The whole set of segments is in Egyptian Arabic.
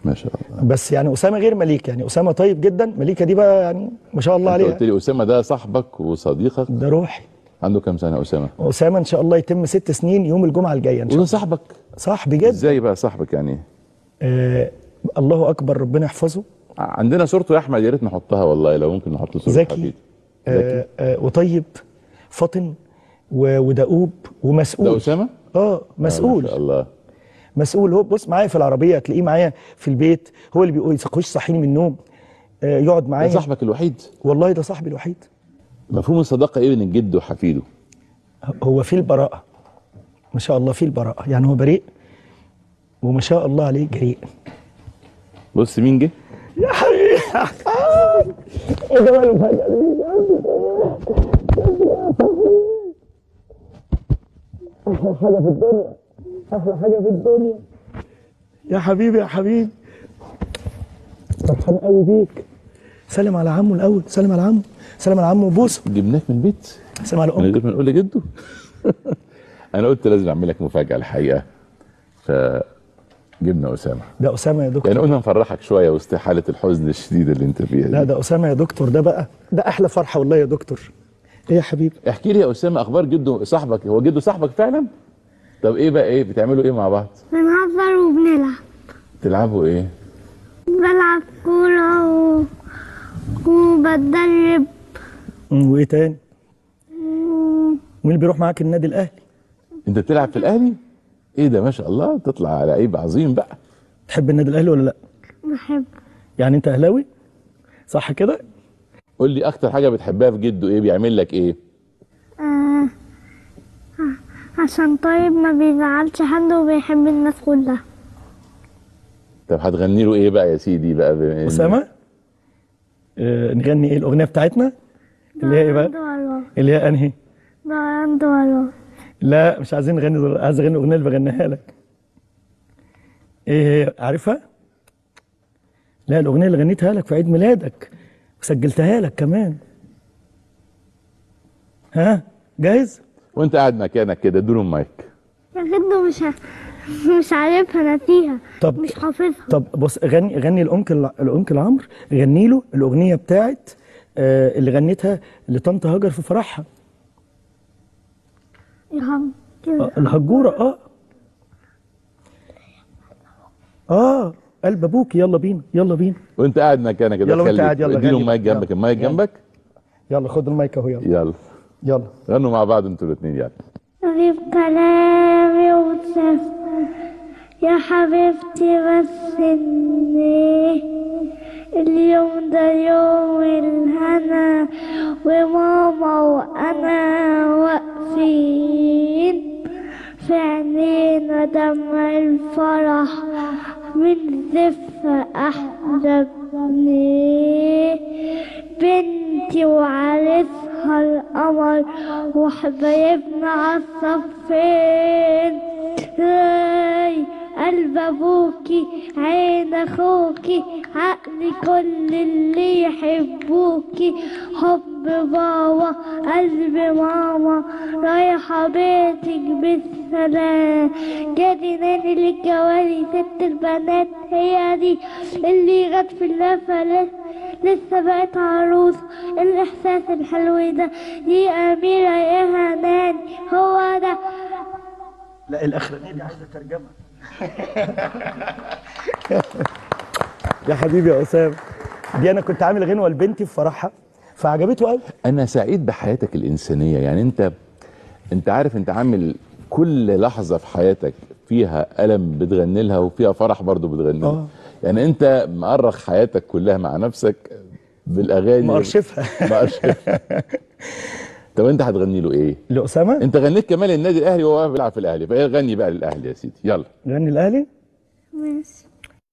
ما شاء الله بس يعني اسامه غير مليكه يعني اسامه طيب جدا مليكه دي بقى يعني ما شاء الله انت عليها قلت لي اسامه ده صاحبك وصديقك ده روحي عنده كام سنه اسامه اسامه ان شاء الله يتم ست سنين يوم الجمعه الجايه ان شاء وده الله صاحبك صاحبي جدا ازاي بقى صاحبك يعني آه الله اكبر ربنا يحفظه عندنا صورته يا احمد يا ريت نحطها والله لو ممكن نحط صورته ذكي حبيبي. آه آه وطيب فطن و- ودؤوب ومسؤول ده اسامه اه مسؤول ما شاء الله مسؤول هو بص معايا في العربيه هتلاقيه معايا في البيت هو اللي بيقول يخش صحيني من النوم آه يقعد ده معايا صاحبك الوحيد والله ده صاحبي الوحيد مفهوم الصداقه ايه بين الجد وحفيده هو في البراءه ما شاء الله في البراءه يعني هو بريء وما شاء الله عليه جريء بص مين جه يا حبيبي ايه جمال المفاجاه دي احلى حاجه في الدنيا احلى حاجه في الدنيا يا حبيبي يا حبيبي فرحان قوي بيك سلم على عمه الاول سلم على عمه سلم على عمه وبوسه جبناك من البيت سلم على من امك غير ما نقول لجده انا قلت لازم اعمل لك مفاجاه الحقيقه فجبنا اسامه ده اسامه يا دكتور يعني قلنا نفرحك شويه وسط حاله الحزن الشديده اللي انت فيها لا دي ده اسامه يا دكتور ده بقى ده احلى فرحه والله يا دكتور ايه يا حبيبي احكي لي يا اسامه اخبار جده صاحبك هو جده صاحبك فعلا طب ايه بقى ايه بتعملوا ايه مع بعض بنهزر وبنلعب تلعبوا ايه بلعب كورة و... وبتدرب مم، وايه تاني مين اللي بيروح معاك النادي الاهلي انت بتلعب في الاهلي ايه ده ما شاء الله تطلع على لعيب عظيم بقى تحب النادي الاهلي ولا لا بحب يعني انت اهلاوي صح كده قول لي اكتر حاجه بتحبها في جده ايه بيعمل لك ايه آه... عشان طيب ما بيزعلش حد وبيحب الناس كلها طب هتغني له ايه بقى يا سيدي بقى بما إن- اسامه آه نغني ايه الاغنيه بتاعتنا اللي هي ايه بقى عنده والله اللي هي انهي ده عنده والله لا مش عايزين نغني دول عايز اغني الاغنيه اللي بغنيها لك ايه هي عارفها لا الاغنيه اللي غنيتها لك في عيد ميلادك وسجلتها لك كمان ها جاهز وانت قاعد مكانك كده اديله المايك يا جدو مش ه... مش عارفها نسيها طب مش حافظها طب بص غني غني الانكل الانكل عمرو غني له الاغنيه بتاعت آه اللي غنيتها لطنط هاجر في فرحها يا هم كده آه الهجوره اه اه قلب ابوك يلا بينا يلا بينا وانت قاعد مكانك كده يلا وانت خلي- قاعد، يلا اديله غني المايك بقى. جنبك يلا. المايك يلا. جنبك يلا خد المايك اهو يلا يلا يلا غنوا مع بعض انتوا الاثنين يلا غيب كلامي وتسافر يا حبيبتي بس إني اليوم ده يوم الهنا وماما وأنا واقفين في عينينا دمع الفرح من زف أحزابني بنتي وعرسها القمر وحبايبنا عالصفين هاي قلب ابوكي عين اخوكي عقلي كل اللي يحبوكي حب بابا قلب ماما رايحة بيتك بالسلام جادي ناني للجواري ست البنات هي دي اللي غد في اللفة لسه لسه بقت عروس الإحساس الحلو ده دي أميرة يا هنان هو ده لا الاخرانيه دي عايزه ترجمه يا حبيبي يا اسامه دي انا كنت عامل غنوه لبنتي في فرحها فعجبته قوي انا سعيد بحياتك الانسانيه يعني انت انت عارف انت عامل كل لحظه في حياتك فيها الم بتغني لها وفيها فرح برضو بتغني لها آه. يعني انت مأرخ حياتك كلها مع نفسك بالاغاني مأرشفها. مأرشفها طب انت هتغني له ايه لاسامه انت غنيت كمان للنادي الاهلي وهو بيلعب في الاهلي فايه غني بقى للاهلي يا سيدي يلا غني الاهلي ماشي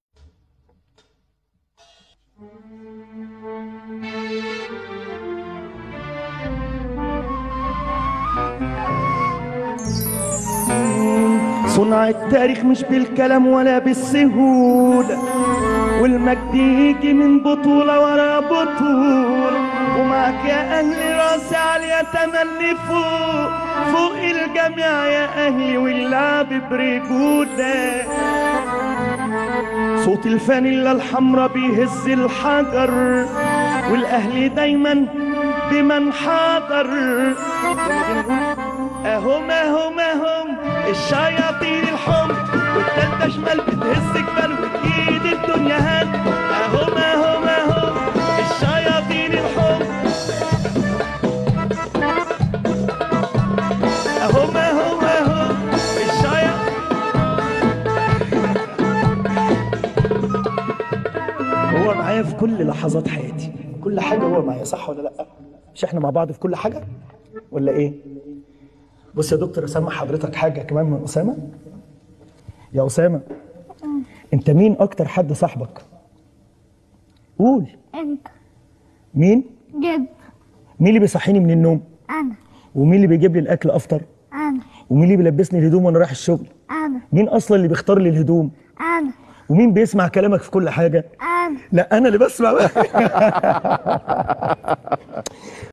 صنع التاريخ مش بالكلام ولا بالسهولة والمجد يجي من بطولة ورا بطولة ومعك يا اهلي راسي عالية تملي فوق فوق الجميع يا اهلي واللعب برجولة صوت الفانيلا الحمرا بيهز الحجر والاهلي دايما بمن حضر اهم اهم اهم الشياطين الحمر والتالتة شمال بتهز جبال وتجيد الدنيا هان اهم اهم اهم الشياطين الحمر اهم اهم اهم الشياطين هو معايا في كل لحظات حياتي كل حاجة هو معايا صح ولا لأ؟ مش احنا مع بعض في كل حاجة؟ ولا ايه؟ بص يا دكتور اسمع حضرتك حاجة كمان من أسامة يا أسامة أنت مين أكتر حد صاحبك؟ قول انت مين؟ جد مين اللي بيصحيني من النوم؟ انا ومين اللي بيجيب لي الأكل أفطر؟ انا ومين اللي بيلبسني الهدوم وأنا رايح الشغل؟ انا مين أصلا اللي بيختار لي الهدوم؟ انا ومين بيسمع كلامك في كل حاجة؟ انا لا أنا اللي بسمع بقى